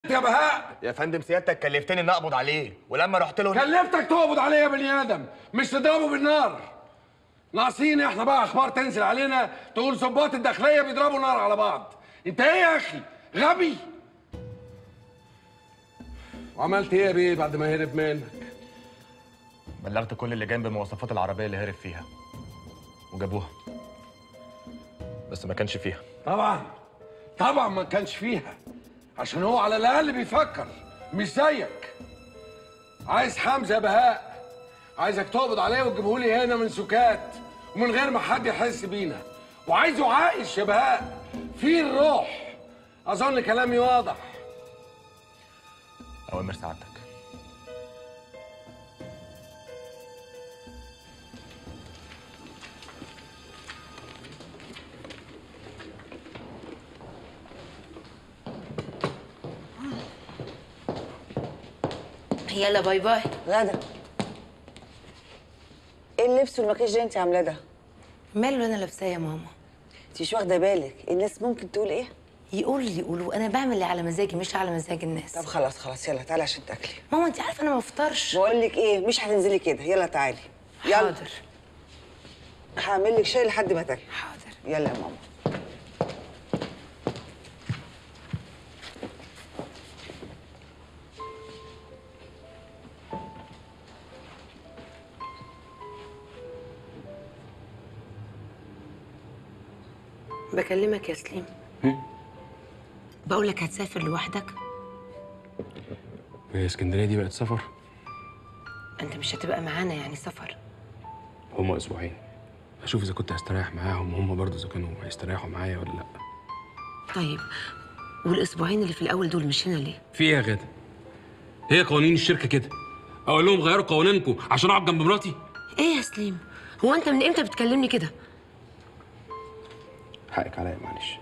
يا بهاء يا فندم سيادتك كلفتني ان اقبض عليه ولما رحت له كلفتك تقبض عليه يا بني ادم مش تضربه بالنار ناقصين احنا بقى اخبار تنزل علينا تقول ظباط الداخليه بيضربوا نار على بعض انت ايه يا اخي غبي وعملت ايه يا بيه بعد ما هرب منك بلغت كل اللي جنب بمواصفات العربيه اللي هرب فيها وجابوها بس ما كانش فيها طبعا طبعا ما كانش فيها عشان هو على الاقل بيفكر مش زيك عايز حمزه يا بهاء عايزك تقبض عليه وتجيبه لي هنا من سكات ومن غير ما حد يحس بينا وعايزه عايش يا بهاء في الروح اظن كلامي واضح اوامر سعادتك يلا باي باي غدا ايه اللبس والمكياج اللي انت عاملاه ده؟ ماله اللي انا لابساه يا ماما انت مش واخده بالك الناس ممكن تقول ايه؟ يقولوا اللي يقولوا انا بعمل اللي على مزاجي مش على مزاج الناس طب خلاص خلاص يلا تعالي عشان تاكلي ماما انت عارفه انا ما بفطرش بقول لك ايه مش هتنزلي كده يلا تعالي يلا حاضر هعمل لك شاي لحد ما تاكلي حاضر يلا يا ماما بكلمك يا سليم بقول لك هتسافر لوحدك هي اسكندريه دي بقت سفر انت مش هتبقى معانا يعني سفر هما اسبوعين اشوف اذا كنت هستريح معاهم وهم برضه اذا كانوا هيستريحوا معايا ولا لا طيب والاسبوعين اللي في الاول دول مش هنا ليه في ايه يا غاده هي قوانين الشركه كده اقول لهم غيروا قوانينكم عشان اقعد جنب مراتي ايه يا سليم هو انت من امتى بتكلمني كده حقك عليا معلش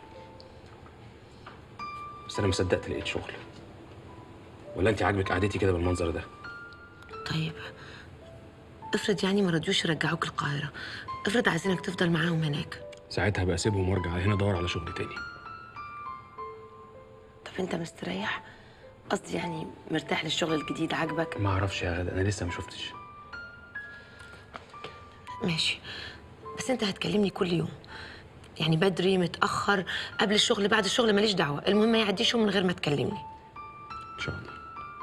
بس انا ما صدقت لقيت شغل ولا انت عاجبك قعدتي كده بالمنظر ده طيب افرض يعني ما رضيوش يرجعوك القاهره افرض عايزينك تفضل معاهم هناك ساعتها بقى اسيبهم وارجع هنا ادور على شغل تاني طب انت مستريح قصدي يعني مرتاح للشغل الجديد عاجبك ما اعرفش يا غاده انا لسه ما شفتش ماشي بس انت هتكلمني كل يوم يعني بدري متاخر قبل الشغل بعد الشغل ماليش دعوه المهم ما يعديش يوم من غير ما تكلمني ان شاء الله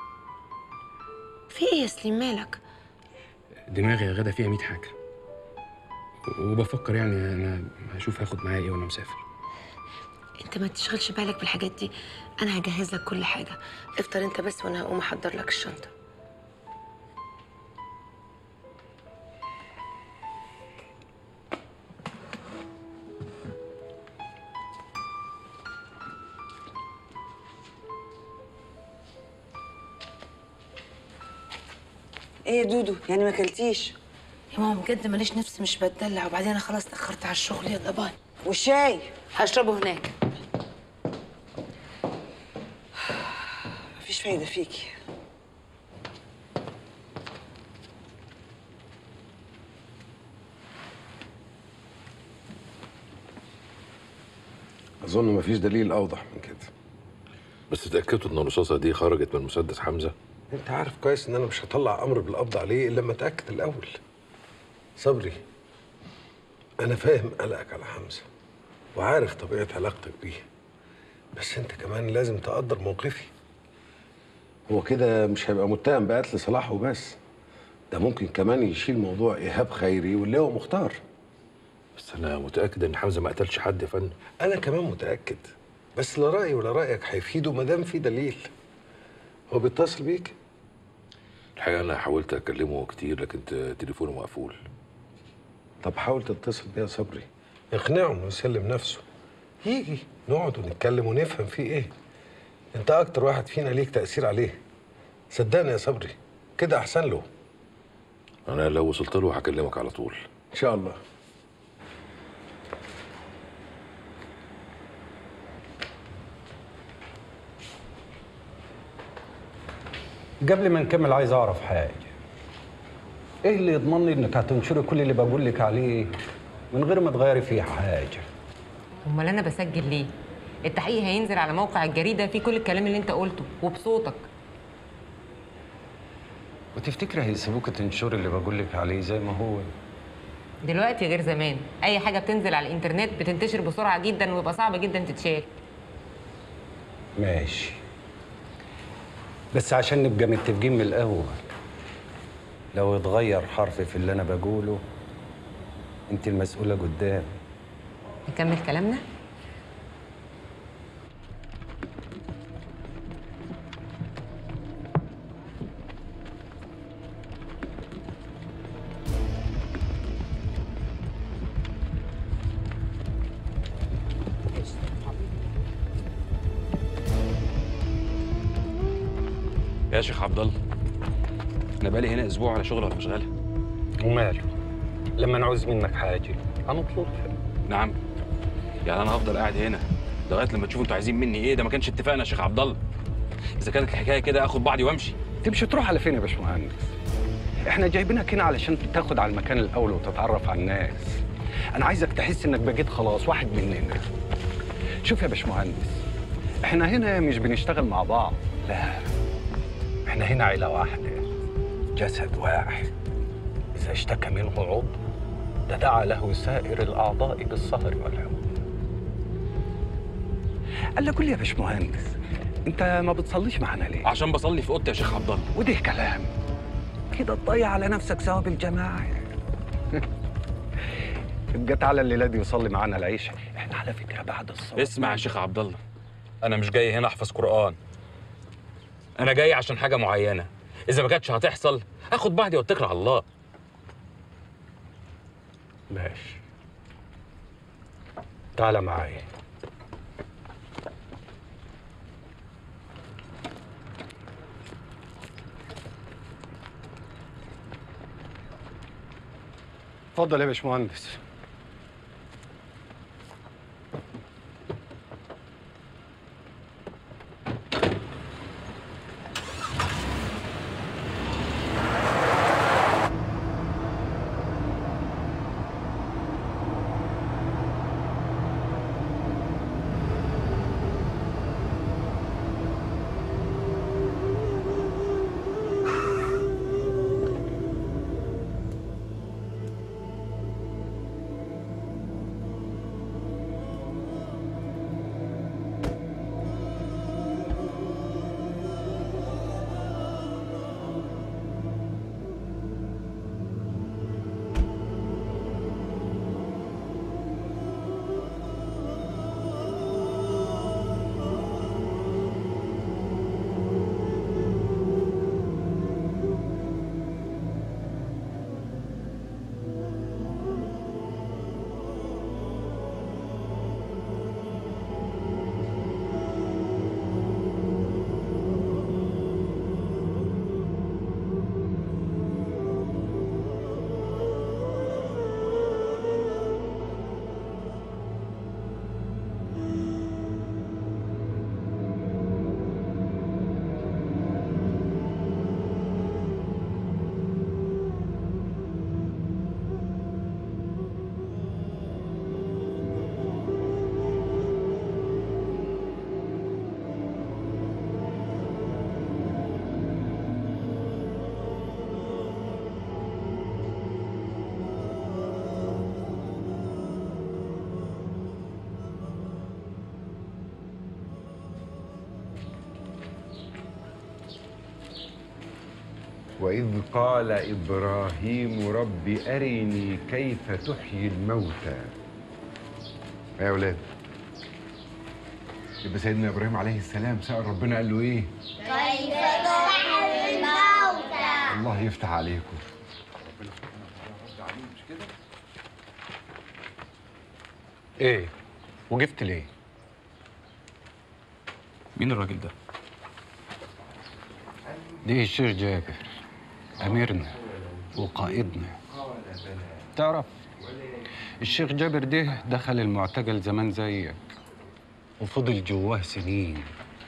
في ايه يا سليم مالك دماغي يا غاده فيها 100 حاجه و- وبفكر يعني انا هشوف هاخد معايا ايه وانا مسافر انت ما تشغلش بالك بالحاجات دي انا هجهز لك كل حاجه افطر انت بس وانا هقوم احضر لك الشنطه ايه يا دودو يعني ما اكلتيش يا ماما بجد ماليش نفس مش بتدلع وبعدين انا خلاص اتاخرت على الشغل يلا باي والشاي هشربه هناك مفيش فايده فيكي اظن مفيش دليل اوضح من كده بس اتأكدتوا ان الرصاصة دي خرجت من مسدس حمزة؟ انت عارف كويس ان انا مش هطلع امر بالقبض عليه الا لما اتاكد الاول صبري انا فاهم قلقك على حمزه وعارف طبيعه علاقتك بيه بس انت كمان لازم تقدر موقفي هو كده مش هيبقى متهم بقتل صلاح وبس ده ممكن كمان يشيل موضوع ايهاب خيري واللي هو مختار بس انا متأكد ان حمزة ما قتلش حد يا فندم انا كمان متاكد بس لا رايي ولا رايك هيفيده ما دام في دليل هو بيتصل بيك الحقيقة انا حاولت اكلمه كتير لكن ت- تليفونه مقفول طب حاول تتصل بيا يا صبري اقنعه انه يسلم نفسه يجي نقعد ونتكلم ونفهم فيه ايه انت اكتر واحد فينا ليك تاثير عليه صدقني يا صبري كده احسن له انا لو وصلت له هكلمك على طول ان شاء الله قبل ما نكمل عايز اعرف حاجه ايه اللي يضمن لي انك هتنشري كل اللي بقول لك عليه من غير ما تغيري فيه حاجه امال انا بسجل ليه التحقيق هينزل على موقع الجريده فيه كل الكلام اللي انت قلته وبصوتك وتفتكري هيسيبوك تنشري اللي بقول لك عليه زي ما هو دلوقتي غير زمان اي حاجه بتنزل على الانترنت بتنتشر بسرعه جدا ويبقى صعب جدا تتشال ماشي بس عشان نبقى متفقين من الأول لو اتغير حرف في اللي أنا بقوله أنت المسؤولة قدام نكمل كلامنا يا شيخ عبد الله انا بقالي هنا اسبوع على شغل ولا مش غالي وماله لما نعوز منك حاجة هنطلبها نعم يعني انا هفضل قاعد هنا لغايه لما تشوفوا انتوا عايزين مني ايه ده ما كانش اتفقنا يا شيخ عبد الله اذا كانت الحكايه كده اخد بعضي وامشي تمشي تروح على فين يا باشمهندس؟ احنا جايبينك هنا علشان تاخد على المكان الاول وتتعرف على الناس. انا عايزك تحس انك بقيت خلاص واحد مننا. شوف يا باشمهندس احنا هنا مش بنشتغل مع بعض، لا. احنا هنا عيلة واحدة، جسد واحد. إذا اشتكى منه عضو تداعى له سائر الأعضاء بالسهر والحمى. قال لك قول لي يا باشمهندس انت ما بتصليش معانا ليه؟ عشان بصلي في اوضتي يا شيخ عبد الله وده كلام كده تضيع على نفسك ثواب الجماعة يبقى تعالى الليلة دي وصلي معانا العيشة احنا على فكرة بعد الصلاة اسمع يا شيخ عبد الله انا مش جاي هنا احفظ قران انا جاي عشان حاجه معينه اذا ما كانتش هتحصل اخد بعضي واتكل على الله ماشي تعالى معايا اتفضل يا باشمهندس وإذ قال إبراهيم رب أرني كيف تحيي الموتى يا أولاد يبقى سيدنا إبراهيم عليه السلام سأل ربنا قال له إيه؟ كيف تحيي الموتى الله يفتح عليكم ايه وقفت ليه مين الراجل ده دي الشيخ جابر أميرنا وقائدنا تعرف الشيخ جابر ده دخل المعتقل زمان زيك وفضل جواه سنين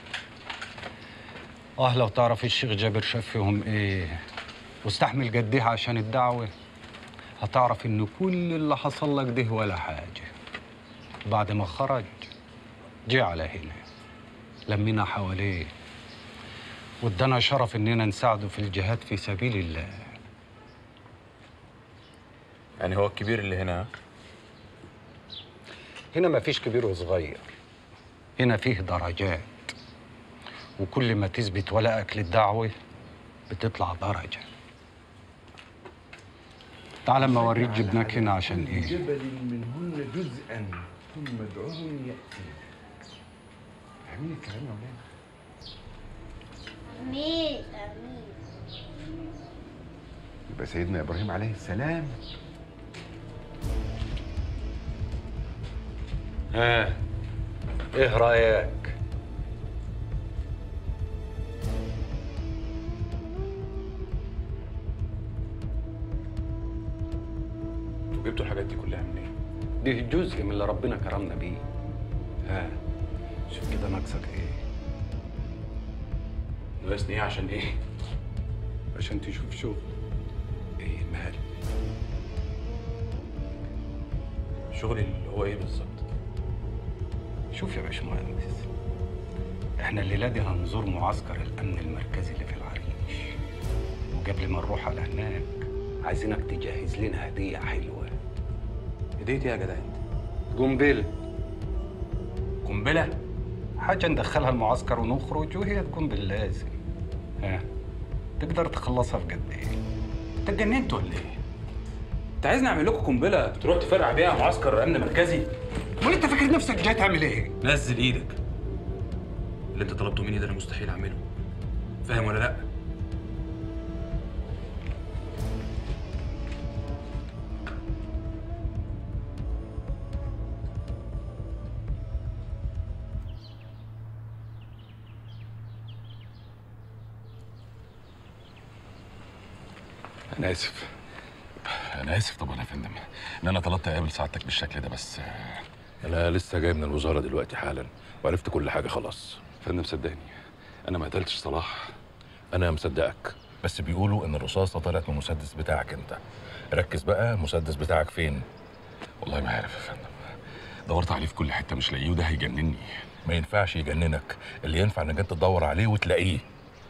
اه لو تعرف الشيخ جابر شاف فيهم ايه واستحمل قد ايه عشان الدعوة هتعرف ان كل اللي حصل لك ده ولا حاجة بعد ما خرج جه على هنا لمينا حواليه وادانا شرف اننا نساعده في الجهاد في سبيل الله يعني هو الكبير اللي هنا هنا ما فيش كبير وصغير هنا فيه درجات وكل ما تثبت ولائك للدعوة بتطلع درجة تعال ما اوريك جبناك هنا عشان ايه جبل منهن جزءا ثم ادعوهم يأتي فاهمين الكلام يا ولاد أمين أمين يبقى سيدنا ابراهيم عليه السلام ها ايه رايك انتوا جبتوا الحاجات دي كلها منين؟ دي جزء من اللي ربنا كرمنا بيه ها شوف كده ناقصك ايه ناقصني ايه عشان ايه؟ عشان تشوف شغل ايه مال شغلي اللي هو ايه بالظبط؟ شوف يا باشمهندس احنا الليله دي هنزور معسكر الامن المركزي اللي في العريش وقبل ما نروح على هناك عايزينك تجهز لنا هديه حلوه هدية ايه يا جدع انت؟ قنبله قنبلة؟ حاجه ندخلها المعسكر ونخرج وهي تكون باللازم ها تقدر تخلصها في قد ايه انت اتجننت ولا ايه؟ انت عايزني اعمل لكم قنبلة تروح تفرقع بيها معسكر امن مركزي؟ امال انت فاكر نفسك جاي تعمل ايه نزل ايدك اللي انت طلبته مني ده انا مستحيل اعمله فاهم ولا لا؟ انا اسف انا اسف طبعا يا فندم ان انا طلبت اقابل سعادتك بالشكل ده بس انا لسه جاي من الوزاره دلوقتي حالا وعرفت كل حاجه خلاص فندم صدقني انا ما قتلتش صلاح انا مصدقك بس بيقولوا ان الرصاصه طلعت من المسدس بتاعك انت ركز بقى المسدس بتاعك فين والله ما عارف يا فندم دورت عليه في كل حته مش لاقيه وده هيجنني ما ينفعش يجننك اللي ينفع انك انت تدور عليه وتلاقيه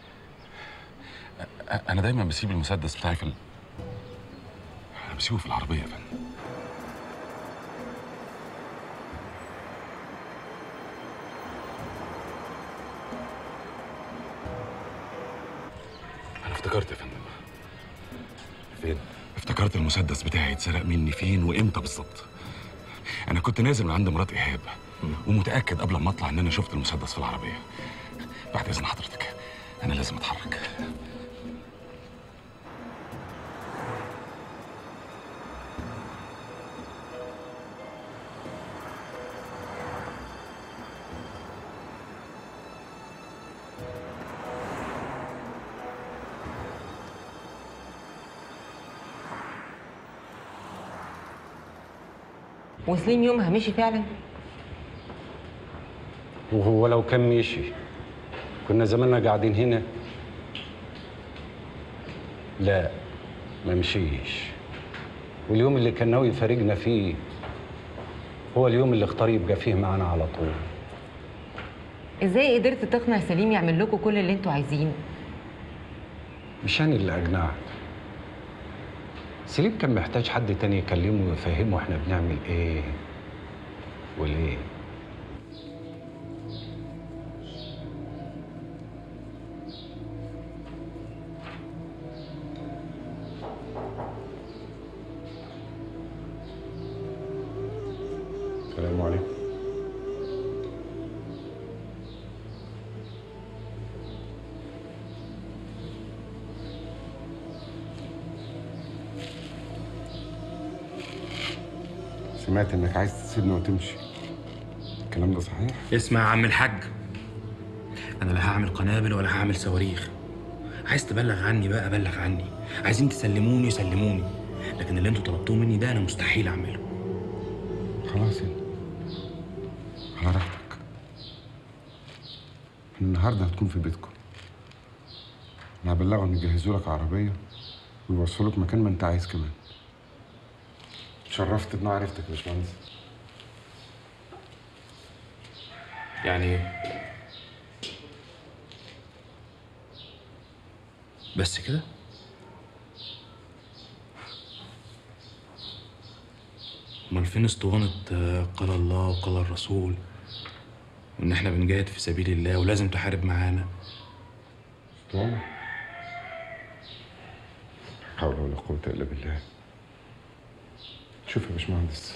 أ- انا دايما بسيب المسدس بتاعي في ال... انا بسيبه في العربيه يا فندم انا افتكرت يا فندم فين افتكرت المسدس بتاعي اتسرق مني فين وامتى بالظبط انا كنت نازل من عند مرات ايهاب ومتاكد قبل ما اطلع ان انا شفت المسدس في العربيه بعد اذن حضرتك انا لازم اتحرك وسليم يومها مشي فعلا وهو لو كان مشي كنا زماننا قاعدين هنا لا ما مشيش واليوم اللي كان ناوي يفارقنا فيه هو اليوم اللي اختار يبقى فيه معانا على طول ازاي قدرت تقنع سليم يعمل لكم كل اللي انتوا عايزينه مش انا اللي اقنعت سليم كان محتاج حد تاني يكلمه ويفهمه احنا بنعمل ايه وليه السلام عليكم سمعت انك عايز تسيبنا وتمشي الكلام ده صحيح؟ اسمع يا عم الحاج انا لا هعمل قنابل ولا هعمل صواريخ عايز تبلغ عني بقى بلغ عني عايزين تسلموني سلموني لكن اللي انتوا طلبتوه مني ده انا مستحيل اعمله خلاص يعني على راحتك من النهارده هتكون في بيتكم انا هبلغهم يجهزوا لك عربيه ويوصلوك مكان ما انت عايز كمان اتشرفت ان أنا عرفتك يا باشمهندس يعني ايه بس كده امال فين اسطوانة آه، قال الله وقال الرسول وان احنا بنجاهد في سبيل الله ولازم تحارب معانا اسطوانة حول ولا قوة إلا بالله شوف يا باشمهندس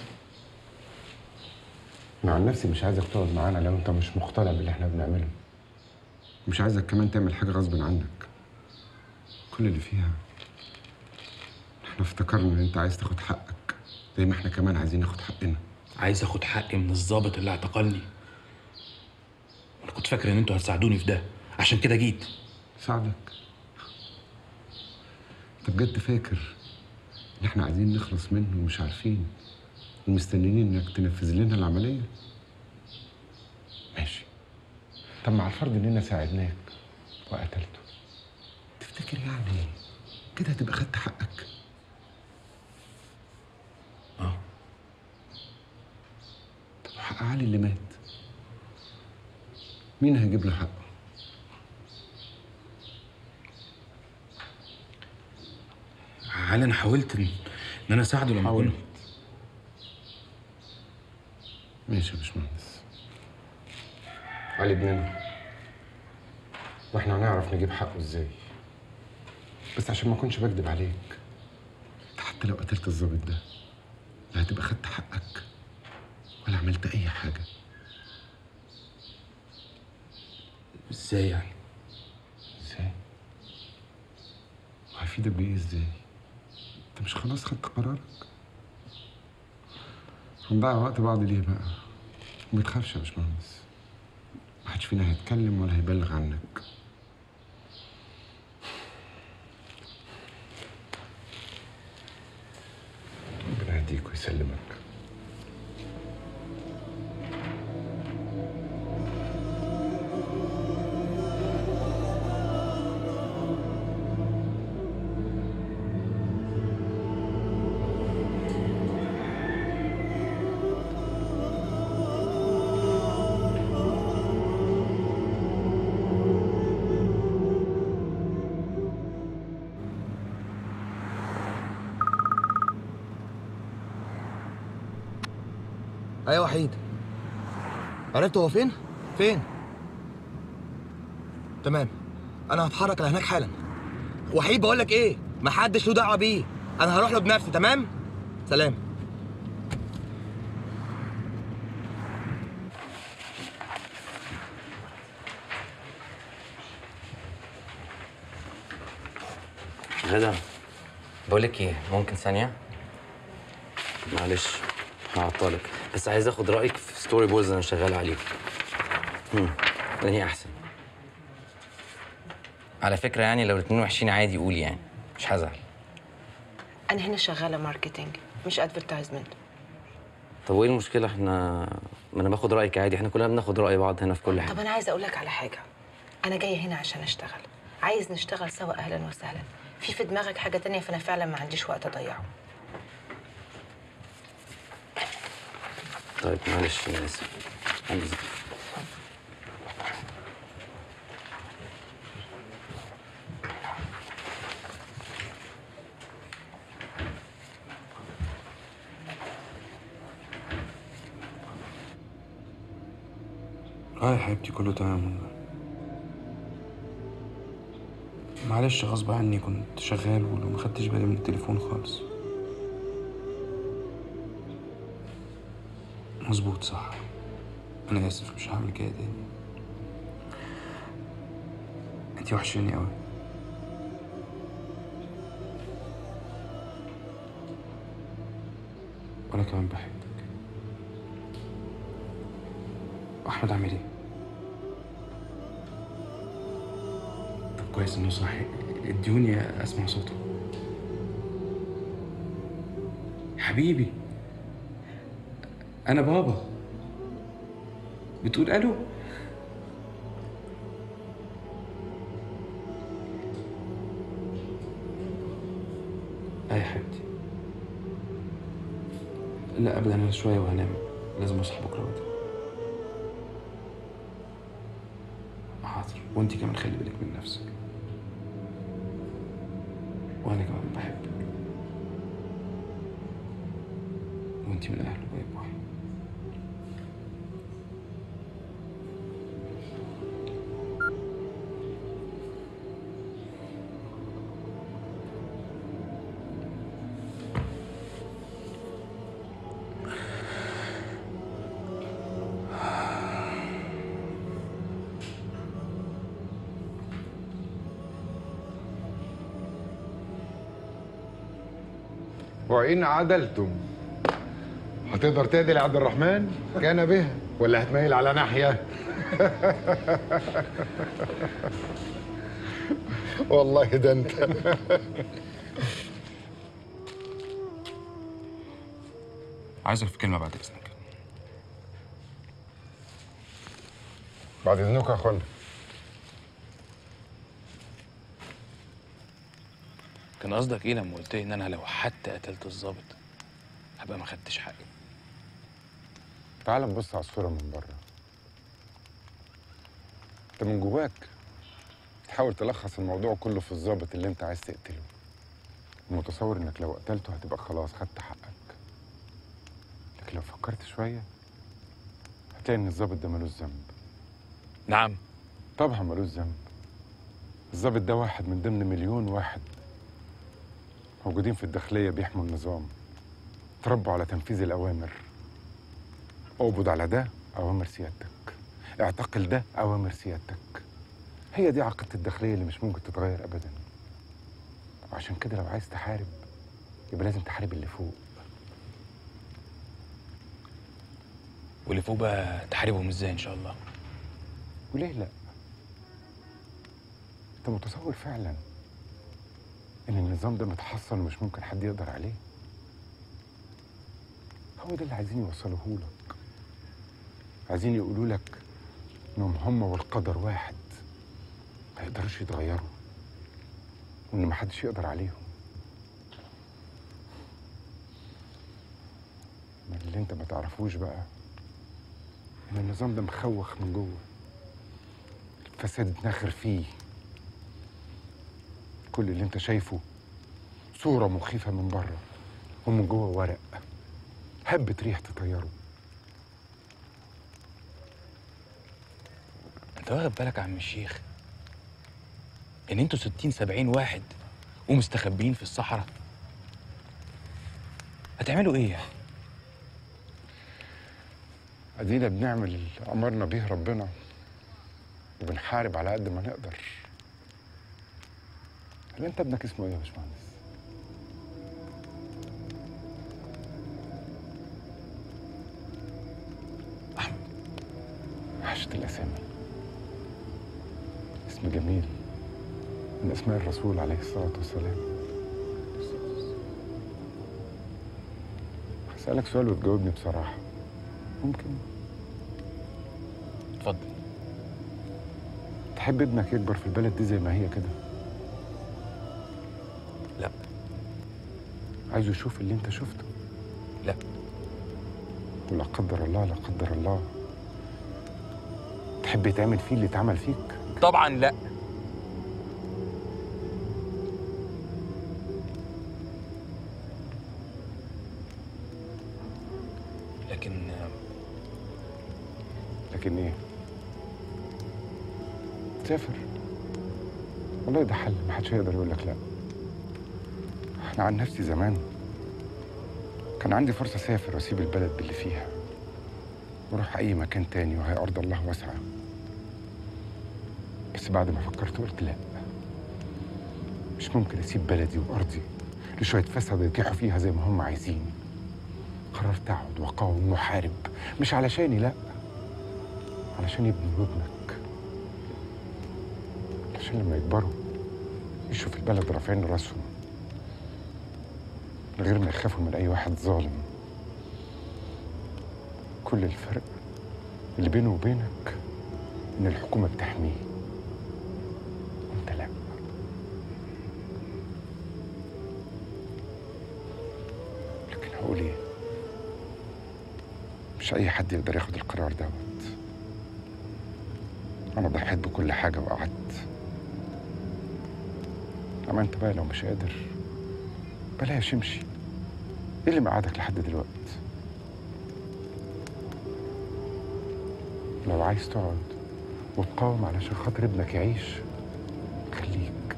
أنا عن نفسي مش عايزك تقعد معانا لو أنت مش مقتنع باللي إحنا بنعمله مش عايزك كمان تعمل حاجة غصب عنك كل اللي فيها إحنا افتكرنا إن أنت عايز تاخد حقك زي ما إحنا كمان عايزين ناخد حقنا عايز اخد حقي من الضابط اللي اعتقلني انا كنت فاكر ان انتوا هتساعدوني في ده عشان كده جيت ساعدك انت بجد فاكر ان احنا عايزين نخلص منه ومش عارفين ومستنيين انك تنفذ لنا العمليه ماشي طب مع الفرض اننا ساعدناك وقتلته تفتكر يعني كده هتبقى خدت حقك اه طب حق علي اللي مات مين هيجيب له حقه علي انا حاولت ان إن انا اساعده لما حاولت. كنا ماشي يا باشمهندس علي ابننا واحنا هنعرف نجيب حقه ازاي بس عشان ما اكونش بكدب عليك انت حتى لو قتلت الظابط ده لا هتبقى خدت حقك ولا عملت اي حاجه ازاي يعني ازاي وهيفيدك بايه ازاي انت مش خلاص خدت قرارك هنضيع وقت بعض ليه بقى ما تخافش يا باشمهندس محدش فينا هيتكلم ولا هيبلغ عنك ربنا يهديك ويسلمك ايوه وحيد عرفت هو فين؟ فين؟ تمام انا هتحرك على هناك حالا وحيد بقول لك ايه؟ محدش له دعوه بيه انا هروح له بنفسي تمام؟ سلام غدا بقولك ايه ممكن ثانية؟ معلش هعطلك بس عايز اخد رأيك في ستوري بوردز انا شغال عليه امم هي احسن على فكرة يعني لو الاتنين وحشين عادي قول يعني مش هزعل انا هنا شغاله ماركتينج مش ادفرتايزمنت طب وايه المشكلة احنا ما انا باخد رأيك عادي احنا كلنا بناخد رأي بعض هنا في كل طب حاجة انا عايزه اقول لك على حاجه انا جايه هنا عشان اشتغل عايز نشتغل سوا اهلا وسهلا في في دماغك حاجه تانية فانا فعلا ما عنديش وقت اضيعه طيب معلش انا اسف انا اسف اه يا حبيبتي كله تمام والله معلش غصب عني كنت شغال ولو ما خدتش بالي من التليفون خالص مظبوط صح انا اسف مش هعمل كده تاني انتي وحشاني قوي وانا كمان بحبك احمد عامل ايه طب كويس انه صاحي اديوني اسمع صوته حبيبي انا بابا بتقول الو اه يا حبيبتي لا ابدا انا شويه وهنام لازم اصحى بكره بدري وانت كمان خلي بالك من نفسك وانا كمان بحبك وانت من اهله باي باي وإن عدلتم هتقدر تعدل يا عبد الرحمن كان بها ولا هتميل على ناحية والله ده انت عايزك في كلمه بعد اذنك بعد اذنك يا اخوانا كان قصدك ايه لما قلت لي ان انا لو حتى قتلت الظابط هبقى ما خدتش حقي تعال نبص على الصورة من بره انت من جواك تحاول تلخص الموضوع كله في الضابط اللي انت عايز تقتله ومتصور انك لو قتلته هتبقى خلاص خدت حقك لكن لو فكرت شوية هتلاقي ان الضابط ده ملوش ذنب نعم طبعا ملوش ذنب الضابط ده واحد من ضمن مليون واحد موجودين في الداخلية بيحموا النظام تربوا على تنفيذ الأوامر اقبض على ده أوامر سيادتك اعتقل ده أوامر سيادتك هي دي عقيدة الداخلية اللي مش ممكن تتغير أبدا وعشان كده لو عايز تحارب يبقى لازم تحارب اللي فوق واللي فوق بقى تحاربهم ازاي ان شاء الله وليه لا انت متصور فعلا ان النظام ده متحصن ومش ممكن حد يقدر عليه هو ده اللي عايزين يوصلوه لك عايزين يقولوا لك انهم هم والقدر واحد ما يقدروش يتغيروا وان محدش يقدر عليهم ما اللي انت ما تعرفوش بقى ان النظام ده مخوخ من جوه الفساد اتناخر فيه كل اللي انت شايفه صورة مخيفة من بره ومن جوه ورق هبة ريح تطيره انت واخد بالك يا عم الشيخ ان انتوا 60 70 واحد ومستخبيين في الصحراء هتعملوا ايه يعني ادينا بنعمل اللي امرنا بيه ربنا وبنحارب على قد ما نقدر هل انت ابنك اسمه ايه يا باشمهندس؟ احمد عشت الاسامي اسم جميل من اسماء الرسول عليه الصلاه والسلام هسألك سؤال وتجاوبني بصراحة ممكن اتفضل تحب ابنك يكبر في البلد دي زي ما هي كده لا عايزه يشوف اللي انت شفته لا ولا قدر الله لا قدر الله تحب يتعمل فيه اللي اتعمل فيك طبعا لا لكن لكن ايه سافر والله ده حل محدش هيقدر يقول لك لا انا عن نفسي زمان كان عندي فرصة اسافر واسيب البلد باللي فيها واروح اي مكان تاني وهي ارض الله واسعة بس بعد ما فكرت قلت لا مش ممكن اسيب بلدي وارضي لشوية فساد يطيحوا فيها زي ما هم عايزين قررت اقعد واقاوم واحارب مش علشاني لا علشان ابني وابنك عشان لما يكبروا يشوف البلد رافعين راسهم من غير ما يخافوا من اي واحد ظالم كل الفرق اللي بينه وبينك ان الحكومه بتحميه وانت لا لكن هقول ايه مش اي حد يقدر ياخد القرار دوت انا ضحيت بكل حاجه وقعدت اما انت بقى لو مش قادر بلاش امشي ايه اللي مقعدك لحد دلوقتي لو عايز تقعد وتقاوم علشان خاطر ابنك يعيش خليك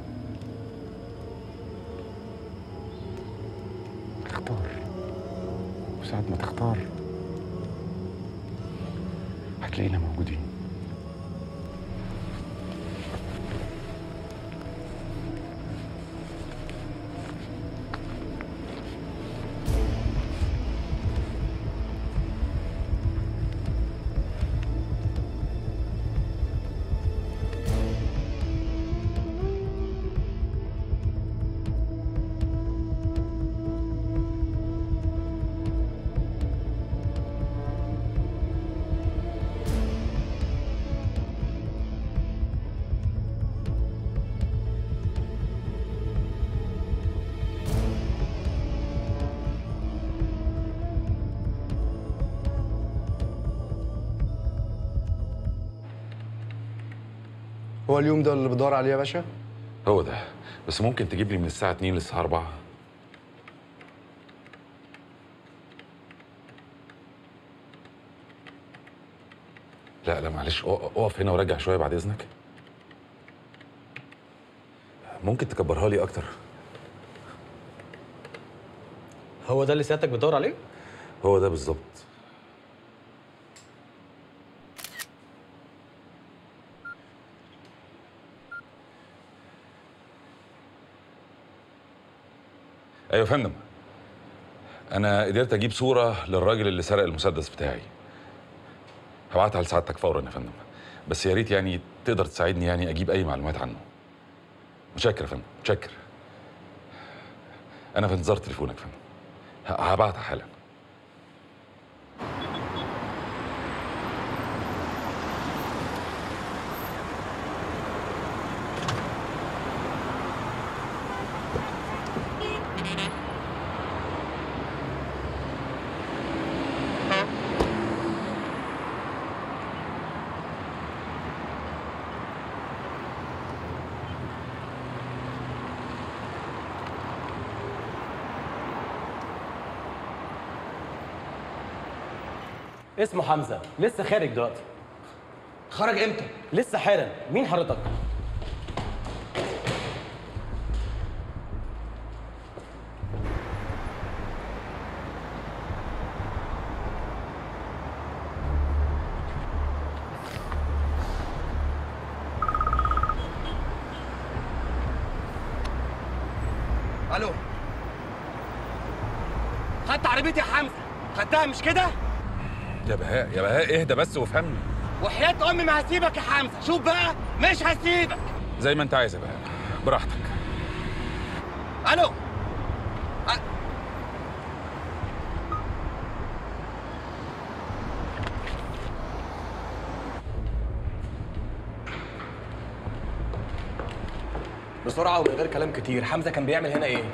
اختار وساعة ما تختار هتلاقينا موجودين هو اليوم ده اللي بدور عليه يا باشا؟ هو ده بس ممكن تجيب لي من الساعة 2 للساعة 4 لا لا معلش أق- اقف هنا وراجع شوية بعد إذنك ممكن تكبرها لي أكتر هو ده اللي سيادتك بتدور عليه؟ هو ده بالظبط ايوه يا فندم انا قدرت اجيب صوره للراجل اللي سرق المسدس بتاعي هبعتها لسعادتك فورا يا فندم بس يا ريت يعني تقدر تساعدني يعني اجيب اي معلومات عنه متشكر يا فندم متشكر انا في انتظار تليفونك يا فندم ه- هبعتها حالا اسمه حمزة لسه خارج دلوقتي خرج امتى؟ لسه حالا مين حضرتك؟ الو خدت عربيتي يا حمزه خدتها مش كده؟ يا بهاء يا بهاء اهدى بس وافهمني وحياة امي ما هسيبك يا حمزه شوف بقى مش هسيبك زي ما انت عايز يا بهاء براحتك الو بسرعة ومن غير كلام كتير حمزة كان بيعمل هنا ايه؟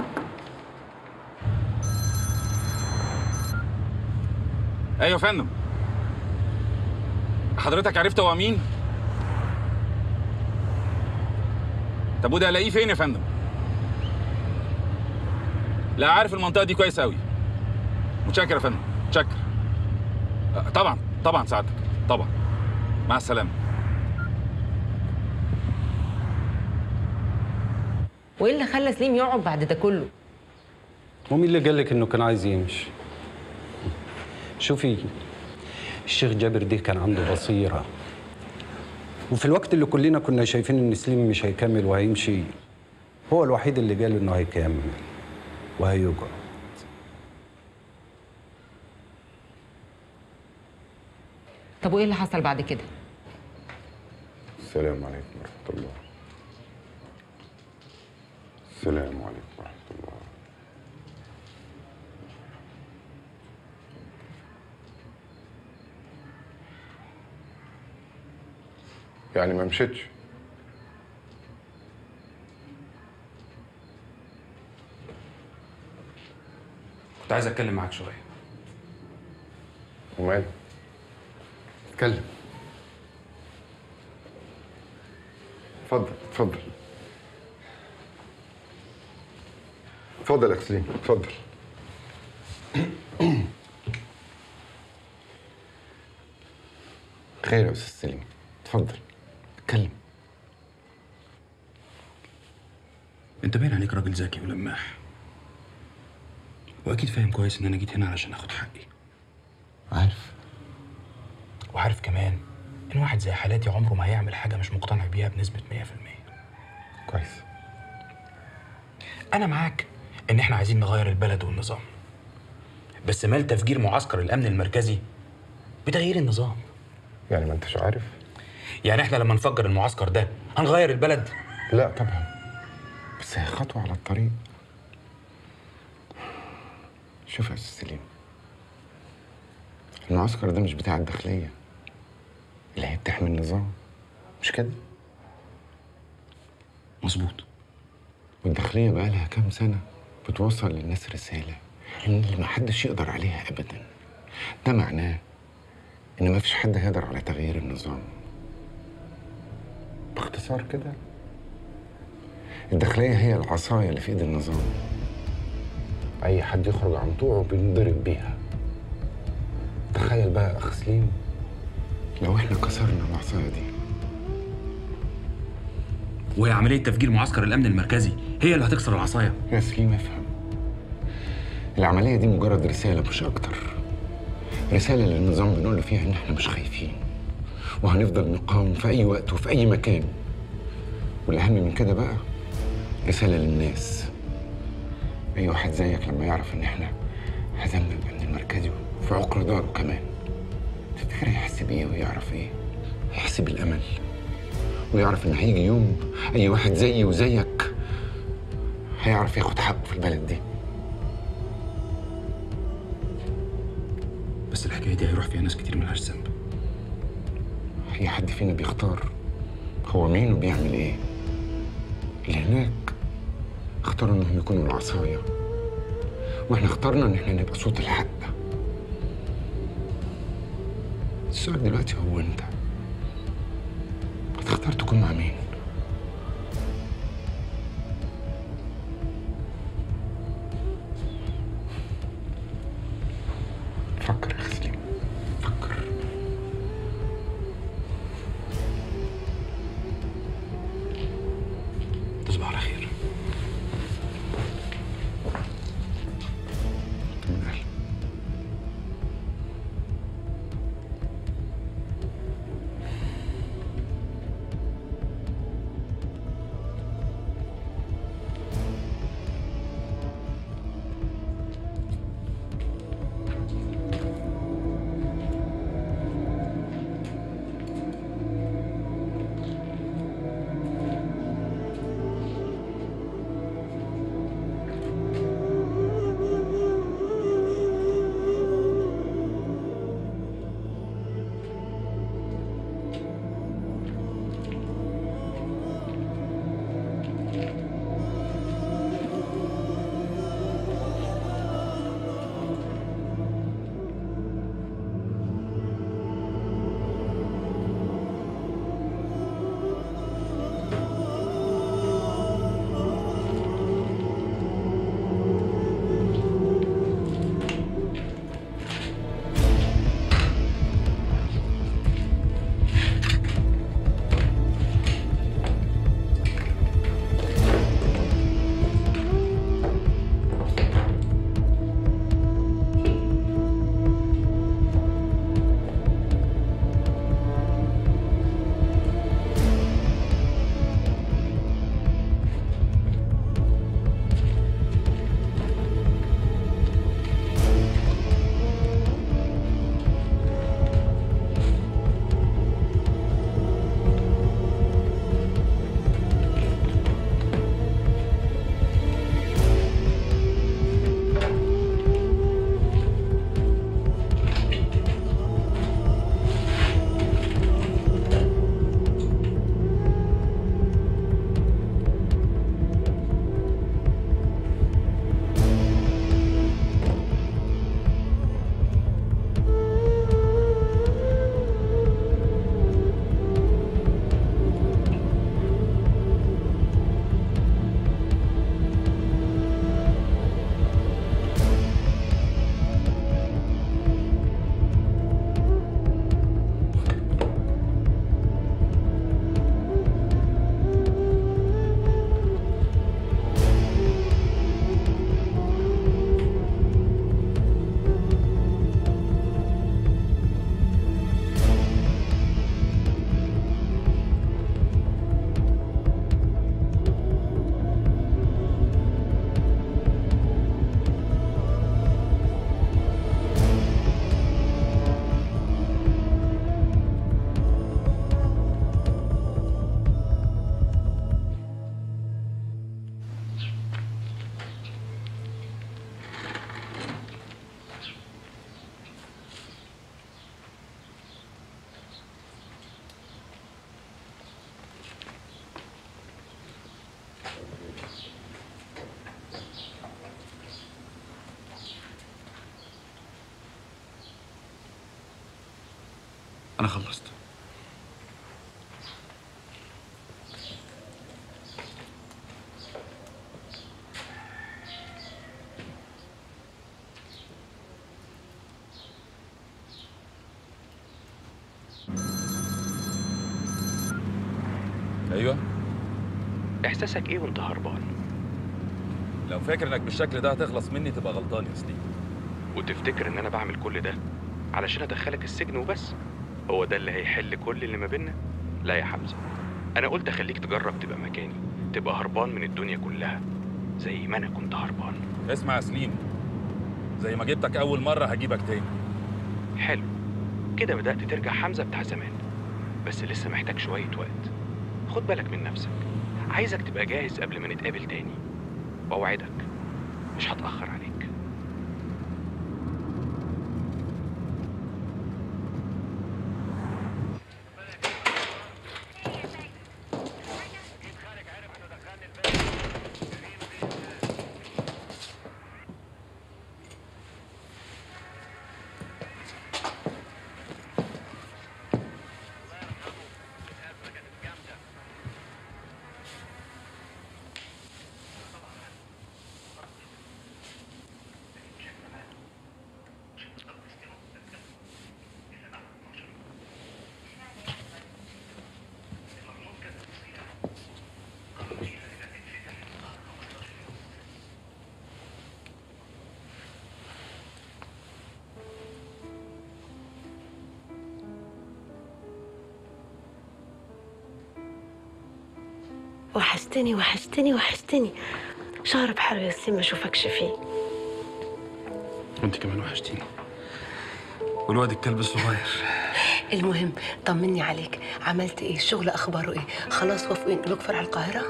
ايوه يا فندم حضرتك عرفت هو مين طب وده الاقيه فين يا فندم لا عارف المنطقه دي كويس قوي متشكر يا فندم متشكر أه، طبعا طبعا سعادتك طبعا مع السلامه وايه اللي خلى سليم يقعد بعد ده كله ومين اللي قال لك انه كان عايز يمشي شوفي الشيخ جابر ده كان عنده بصيره وفي الوقت اللي كلنا كنا شايفين ان سليم مش هيكمل وهيمشي هو الوحيد اللي قال انه هيكمل وهيقعد طب وايه اللي حصل بعد كده السلام عليكم ورحمة الله السلام عليكم ورحمة الله يعني ما مشيتش كنت عايز اتكلم معاك شويه ومال اتكلم اتفضل اتفضل اتفضل يا سليم اتفضل خير يا استاذ سليم اتفضل اتكلم انت باين عليك راجل ذكي ولماح واكيد فاهم كويس ان انا جيت هنا علشان اخد حقي عارف وعارف كمان ان واحد زي حالاتي عمره ما هيعمل حاجه مش مقتنع بيها بنسبه 100% كويس انا معاك ان احنا عايزين نغير البلد والنظام بس مال تفجير معسكر الامن المركزي بتغيير النظام يعني ما انتش عارف يعني احنا لما نفجر المعسكر ده هنغير البلد لا طبعا بس هي خطوة على الطريق شوف يا استاذ سليم المعسكر ده مش بتاع الداخلية اللي هي بتحمي النظام مش كده؟ مظبوط والداخلية بقالها كام سنة بتوصل للناس رسالة إن اللي محدش يقدر عليها أبدا ده معناه إن مفيش حد هيقدر على تغيير النظام باختصار كده الداخلية هي العصاية اللي في إيد النظام أي حد يخرج عن طوعه بينضرب بيها تخيل بقى يا أخ سليم لو إحنا كسرنا العصاية دي وهي عمليه تفجير معسكر الامن المركزي هي اللي هتكسر العصايه يا سليم افهم العملية دي مجرد رسالة مش أكتر رسالة للنظام بنقول له فيها إن إحنا مش خايفين وهنفضل نقاوم في أي وقت وفي أي مكان والأهم من كده بقى رسالة للناس أي واحد زيك لما يعرف إن إحنا هزمنا الأمن المركزي في عقر داره كمان تفتكر هيحس بإيه ويعرف إيه؟ هيحس بالأمل ويعرف إن هيجي يوم أي واحد زيي وزيك هيعرف ياخد حقه في البلد دي بس الحكايه دي هيروح فيها ناس كتير ملهاش ذنب أي حد فينا بيختار هو مين وبيعمل إيه اللي هناك اختاروا إنهم يكونوا العصاية وإحنا اخترنا إن إحنا نبقى صوت الحق السؤال دلوقتي هو أنت هتختار تكون مع مين؟ فكر يا أخي سليم فكر تصبح على خير انا خلصت ايوه احساسك ايه وانت هربان لو فاكر انك بالشكل ده هتخلص مني تبقى غلطان يا سليم وتفتكر ان انا بعمل كل ده علشان ادخلك السجن وبس هو ده اللي هيحل كل اللي ما بينا لا يا حمزه انا قلت اخليك تجرب تبقى مكاني تبقى هربان من الدنيا كلها زي ما انا كنت هربان اسمع يا سليم زي ما جبتك اول مره هجيبك تاني حلو كده بدات ترجع حمزه بتاع زمان بس لسه محتاج شويه وقت خد بالك من نفسك عايزك تبقى جاهز قبل ما نتقابل تاني واوعدك مش هتاخر عليك وحشتني وحشتني وحشتني شهر بحاله يا سليم ما اشوفكش فيه وانت كمان وحشتيني والواد الكلب الصغير المهم طمني عليك عملت ايه الشغل اخباره ايه خلاص وافقوا ينقلوك فرع القاهره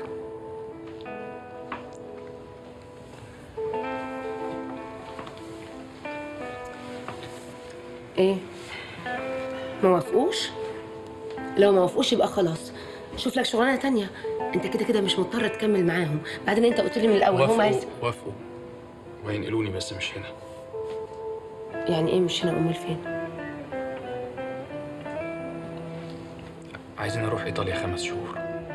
ايه ما وافقوش لو ما وافقوش يبقى خلاص شوف لك شغلانه تانية انت كده كده مش مضطر تكمل معاهم بعدين انت قلت لي من الاول هم عايز وافقوا وافقوا وهينقلوني بس مش هنا يعني ايه مش هنا امال فين عايزين اروح ايطاليا خمس شهور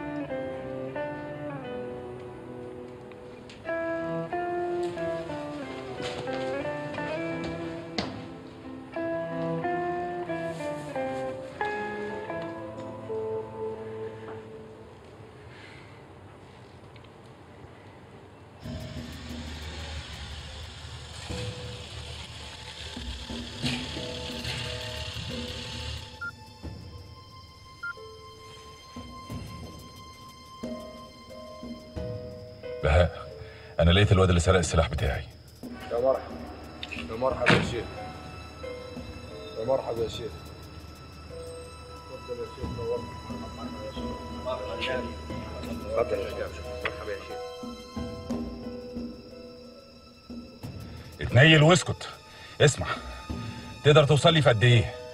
بهاء انا لقيت الواد اللي سرق السلاح بتاعي يا مرحبا يا مرحبا يا شيخ يا مرحبا يا شيخ تفضل يا شيخ نورنا يا شيخ تفضل يا شيخ مرحبا يا شيخ اتنيل واسكت اسمع تقدر توصل لي في قد ايه